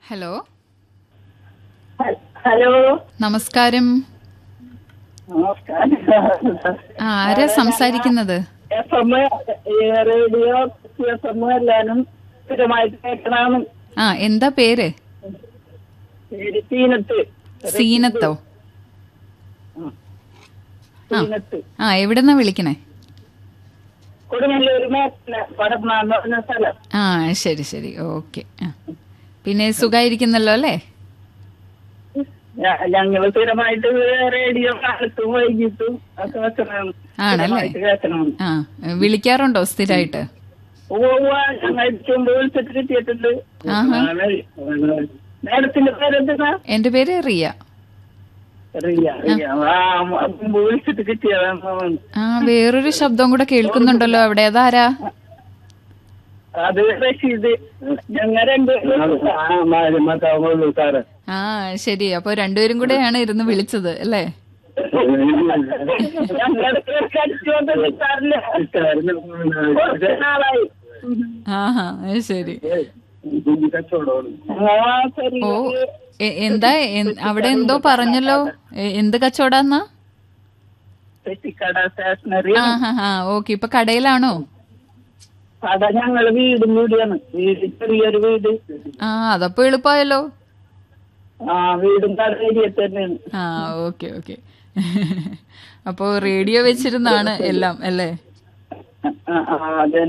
Hello hello നമസ്കാരം നമസ്കാരം ആ ആരാ സംസാരിക്കുന്നത് F M radio F M എല്ലാനും സ്ഥിരമായിട്ട് കേൾക്കണമെന്ന് ആ എന്താ പേര് പേര് സീനത്ത് സീനത്തോ സീനത്ത് ആ എവിടെന്നാ വിളിക്കണേ കൊടുങ്ങല്ലൂർ മേഖല പടപ്പ എന്ന് പറഞ്ഞ സ്ഥലം ആ ശരി ശരി ഓക്കെ ആ പിന്നെ സുഖായിരിക്കുന്നല്ലോ അല്ലേ ഞ- ഞങ്ങള് സ്ഥിരമായിട്ട് റേഡിയോ കാലത്തും വൈകിട്ടും ഒക്കെ വെക്കണം ആണല്ലേ? സ്ഥിരമായിട്ട് കേൾക്കണം ആ വിളിക്കാറുണ്ടോ സ്ഥിരമായിട്ട് ഞങ്ങൾ ചുമ്പ് വിളിച്ചിട്ട് കിട്ടിയിട്ടുണ്ട് ആഹാ. നേരത്തിന്റെ പേരെന്താ എന്റെ പേര് റിയ റിയ റിയ ആ മുമ്പ് വിളിച്ചിട്ട് കിട്ടിയതാണ് ആ വേറൊരു ശബ്ദം കൂടെ കേൾക്കുന്നുണ്ടല്ലോ അവിടെ അതാരാ അത് റഷീദ് ഞങ്ങൾ രണ്ടുപേരും സാറ് ആ ശരി അപ്പൊ രണ്ടുപേരും കൂടെയാണ് ഇരുന്ന് വിളിച്ചത് അല്ലേ ഞങ്ങളുടെ കടിച്ചുകൊണ്ട് സാറിന് കുറച്ച് നാളായി ആഹാ അത് ശരി ആ ശരി ഓ എ- എന്താ എൻ- അവിടെ എന്തോ പറഞ്ഞല്ലോ എ- എന്ത് കച്ചവടാന്നാ പെട്ടിക്കട സ്റ്റേഷനറി ആ ഹാ ഹാ ഓക്കെ ഇപ്പൊ കടയിലാണോ കട ഞങ്ങള് വീടും വീടാണ് വീട് ചെറിയൊരു വീട് ആ അതപ്പോ എളുപ്പമായല്ലോ ആ വീടും കട ഏരിയ തന്നെയാണ് ആ ഓക്കെ ഓക്കെ അപ്പോ റേഡിയോ വെച്ചിരുന്നാണ് എല്ലാം അല്ലേ ആ, ആ, അതെ